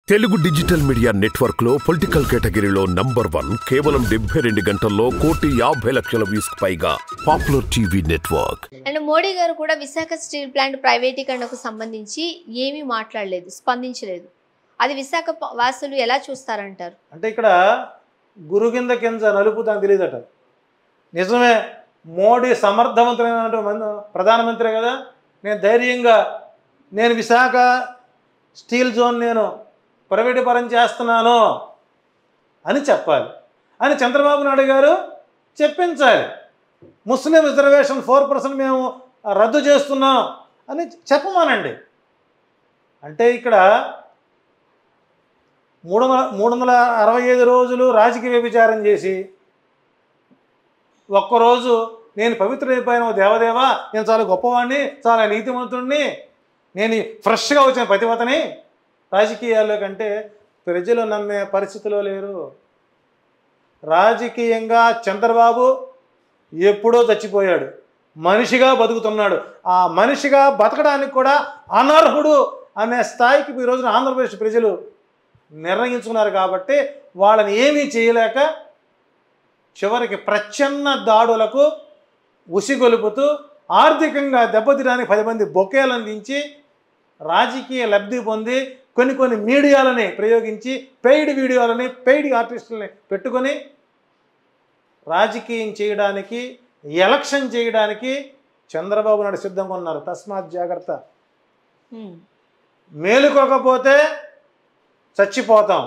Telugu digital media network లో political కేటగిరీలో number one కేవలం డెబ్బై రెండు గంటల్లో కోటి యాభై లక్షల వ్యూస్ పైగా popular TV network and Modi garu కూడా విశాఖ స్టీల్ ప్లాంట్ ప్రైవేటీకరణకు సంబంధించి ఏమీ మాట్లాడలేదు స్పందించలేదు అది విశాఖ ప- వాసులు ఎలా చూస్తారంటారు అంటే ఇక్కడ గురు కింద కింద నలుపు తనకు తెలియదట నిజమే మోడీ సమర్థవంతమైన మన- ప్రధానమంత్రి కదా నేను ధైర్యంగా నేను విశాఖ స్టీల్ జోన్ నేను ప్రైవేటు పరం చేస్తున్నాను అని చెప్పాలి అని చంద్రబాబు నాయుడు గారు చెప్పించాలి ముస్లిం రిజర్వేషన్ ఫోర్ పర్సెంట్ మేము రద్దు చేస్తున్నాం అని చెప్పమానండి అంటే ఇక్కడ మూడు వందల మూడు వందల అరవై ఐదు రోజులు రాజకీయ వ్యభిచారం చేసి ఒక్కరోజు నేను పవిత్రైపోయిన ఓ దేవదేవా నేను చాలా గొప్పవాడిని చాలా నీతిమంతుడిని నేను ఫ్రెష్గా వచ్చిన పతివతని రాజకీయాల్లో కంటే ప్రజలు నమ్మే పరిస్థితిలో లేరు రాజకీయంగా చంద్రబాబు ఎప్పుడో చచ్చిపోయాడు మనిషిగా బతుకుతున్నాడు ఆ మనిషిగా బతకడానికి కూడా అనర్హుడు అనే స్థాయికి ఈ రోజున ఆంధ్రప్రదేశ్ ప్రజలు నిర్ణయించుకున్నారు కాబట్టి వాళ్ళని ఏమీ చేయలేక చివరికి ప్రచ్ఛన్న దాడులకు ఉసిగొలుపుతూ ఆర్థికంగా దెబ్బతినడానికి పది మంది బొకేలు అందించి రాజకీయ లబ్ధి పొంది కొన్ని కొన్ని మీడియాలని ప్రయోగించి పెయిడ్ వీడియోలని పెయిడ్ ఆర్టిస్టులని పెట్టుకొని రాజకీయం చేయడానికి ఎలక్షన్ చేయడానికి చంద్రబాబు నాయుడు సిద్ధంగా ఉన్నారు తస్మాత్ జాగ్రత్త హ్మ్. మేలుకోకపోతే చచ్చిపోతాం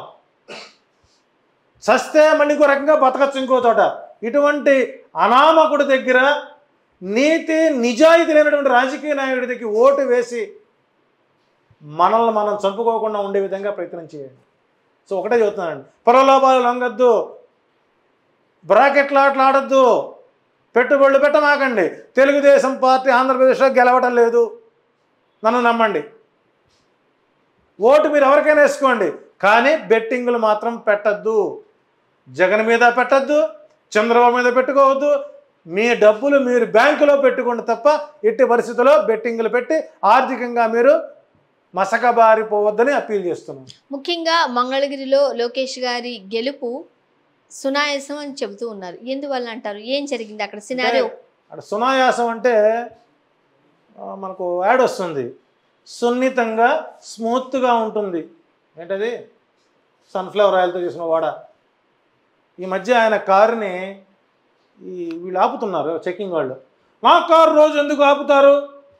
చస్తే మళ్ళీ ఇంకో రకంగా బతకచ్చు ఇంకో చోట ఇటువంటి అనామకుడి దగ్గర నీతి నిజాయితీ లేనటువంటి రాజకీయ నాయకుడి దగ్గర ఓటు వేసి మనల్ని మనం చంపుకోకుండా ఉండే విధంగా ప్రయత్నం చేయండి సో ఒకటే చెబుతున్నానండి ప్రలోభాలు లొంగద్దు బ్రాకెట్లు ఆటలు ఆడద్దు పెట్టుబడులు పెట్టమాకండి తెలుగుదేశం పార్టీ ఆంధ్రప్రదేశ్లో గెలవటం లేదు నన్ను నమ్మండి ఓటు మీరు ఎవరికైనా వేసుకోండి కానీ బెట్టింగులు మాత్రం పెట్టద్దు జగన్ మీద పెట్టద్దు చంద్రబాబు మీద పెట్టుకోవద్దు మీ డబ్బులు మీరు బ్యాంకులో పెట్టుకోండి తప్ప ఎట్టి పరిస్థితుల్లో బెట్టింగులు పెట్టి ఆర్థికంగా మీరు మసకబారిపోవద్దని అప్పీల్ చేస్తున్నాం ముఖ్యంగా మంగళగిరిలో లోకేష్ గారి గెలుపు సునాయాసం అని చెబుతూ ఉన్నారు ఎందువల్ల అంటారు ఏం జరిగింది అక్కడ సినారియో అక్కడ సునాయాసం అంటే ఆ, మనకు యాడ్ వస్తుంది సున్నితంగా స్మూత్గా ఉంటుంది ఏంటది సన్ఫ్లవర్ ఆయిల్తో చేసిన వాడ ఈ మధ్య ఆయన కారుని ఈ వీళ్ళు ఆపుతున్నారు చెక్కింగ్ వాళ్ళు మా కారు రోజు ఎందుకు ఆపుతారు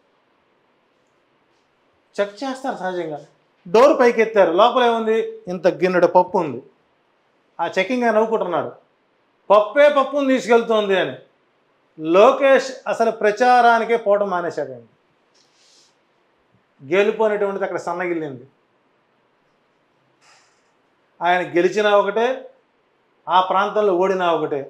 చెక్ చేస్తారు సహజంగా డోర్ పైకి ఎత్తారు లోపల ఏముంది ఇంత గిన్నెడు పప్పు ఉంది ఆ చెక్కింగ్ ఆయన నవ్వుకుంటున్నాడు పప్పే పప్పును తీసుకెళ్తుంది అని లోకేష్ అసలు ప్రచారానికే పోవడం మానేశాడండి గెలుపు అనేటువంటిది అక్కడ సన్నగిల్లింది ఆయన గెలిచినా ఒకటే ఆ ప్రాంతంలో ఓడినా ఒకటే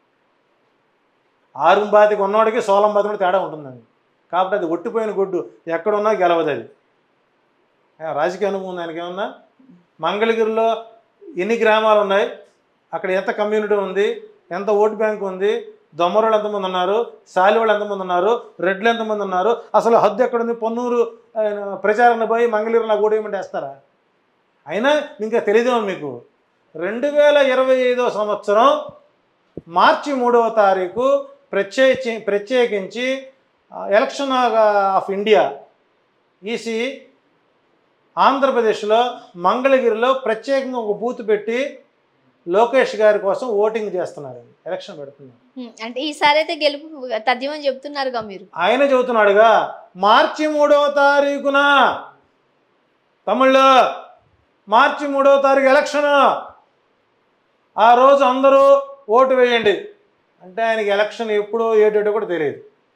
ఆరుంబాతికి ఉన్నవాడికి సోలంబాతి కూడా తేడా ఉంటుందండి కాబట్టి అది ఒట్టిపోయిన గుడ్డు ఎక్కడున్నా గెలవదు అది ఆయన రాజకీయ అనుభవం ఉంది ఆయనకి ఏమన్నా మంగళగిరిలో ఎన్ని గ్రామాలు ఉన్నాయి అక్కడ ఎంత కమ్యూనిటీ ఉంది ఎంత ఓటు బ్యాంక్ ఉంది దొమ్మరోళ్ళు ఎంతమంది ఉన్నారు సాలివాళ్ళు ఎంతమంది ఉన్నారు రెడ్లు ఎంతమంది ఉన్నారు అసలు హద్దు ఎక్కడుంది పొన్నూరు ఆయన ప్రచారాన్ని పోయి మంగళగిరి నాకు ఓడేయమంటే వేస్తారా అయినా ఇంకా తెలియదేమో మీకు రెండు వేల ఇరవై ఐదో సంవత్సరం మార్చి మూడవ తారీఖు ప్రత్యేకించి ప్రత్యేకించి ఆ, ఎలక్షన్ ఆఫ్ ఇండియా ఈసీ ఆంధ్రప్రదేశ్లో మంగళగిరిలో ప్రత్యేకంగా ఒక బూత్ పెట్టి లోకేష్ గారి కోసం ఓటింగ్ చేస్తున్నారండి ఎలక్షన్ పెడుతున్నారు హ్మ్. అంటే ఈసారి అయితే గెలుపు తథ్యమని చెప్తున్నారుగా మీరు ఆయన చెబుతున్నాడుగా మార్చి మూడవ తారీఖున తమిళ్లో మార్చి మూడవ తారీఖు ఎలక్షన్ ఆ రోజు అందరూ ఓటు వేయండి అంటే ఆయనకి ఎలక్షన్ ఎప్పుడో ఏటేటో కూడా తెలియదు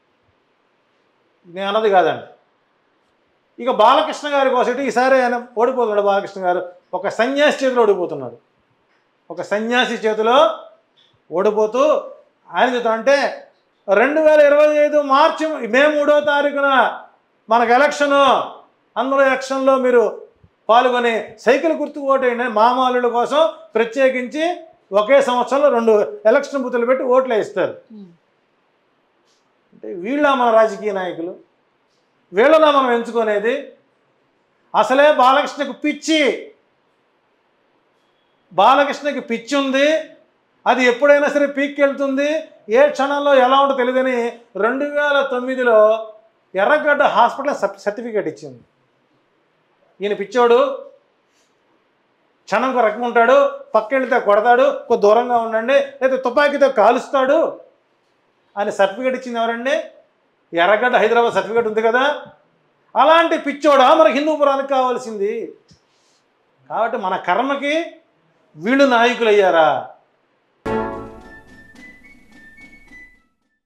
నేను అన్నది కాదండి ఇక బాలకృష్ణ గారి కోసం ఈసారి ఆయన ఓడిపోతున్నాడు బాలకృష్ణ గారు ఒక సన్యాసి చేతిలో ఓడిపోతున్నాడు ఒక సన్యాసి చేతిలో ఓడిపోతూ ఆయన చెప్తా అంటే రెండు వేల ఇరవై ఐదు మార్చి మే మూడో తారీఖున మనకు ఎలక్షను అందులో ఎలక్షన్లో మీరు పాల్గొని సైకిల్ గుర్తు ఓటేయండి మామాలుల కోసం ప్రత్యేకించి ఒకే సంవత్సరంలో రెండు ఎలక్షన్ బూతులు పెట్టి ఓట్లు వేస్తారు హ్మ్. అంటే వీళ్ళ మన రాజకీయ నాయకులు వీళ్ళలా మనం ఎంచుకునేది అసలే బాలకృష్ణకు పిచ్చి బాలకృష్ణకి పిచ్చి ఉంది అది ఎప్పుడైనా సరే పీక్కి వెళ్తుంది ఏ క్షణంలో ఎలా ఉంటుందో తెలియదని రెండు వేల తొమ్మిదిలో ఎర్రగడ్డ హాస్పిటల్ సర్టిఫికేట్ ఇచ్చింది ఈయన పిచ్చోడు క్షణంకు రకం ఉంటాడు పక్కెళ్తే కొడతాడు కొద్ది దూరంగా ఉండండి లేదా తుపాకీతో కాలుస్తాడు అని సర్టిఫికేట్ ఇచ్చింది ఎవరండి ఎర్రగడ్డ హైదరాబాద్ సర్టిఫికేట్ ఉంది కదా అలాంటి పిచ్చోడా మన హిందూపురానికి కావాల్సింది కాబట్టి మన కర్మకి వీళ్ళు నాయకులు అయ్యారా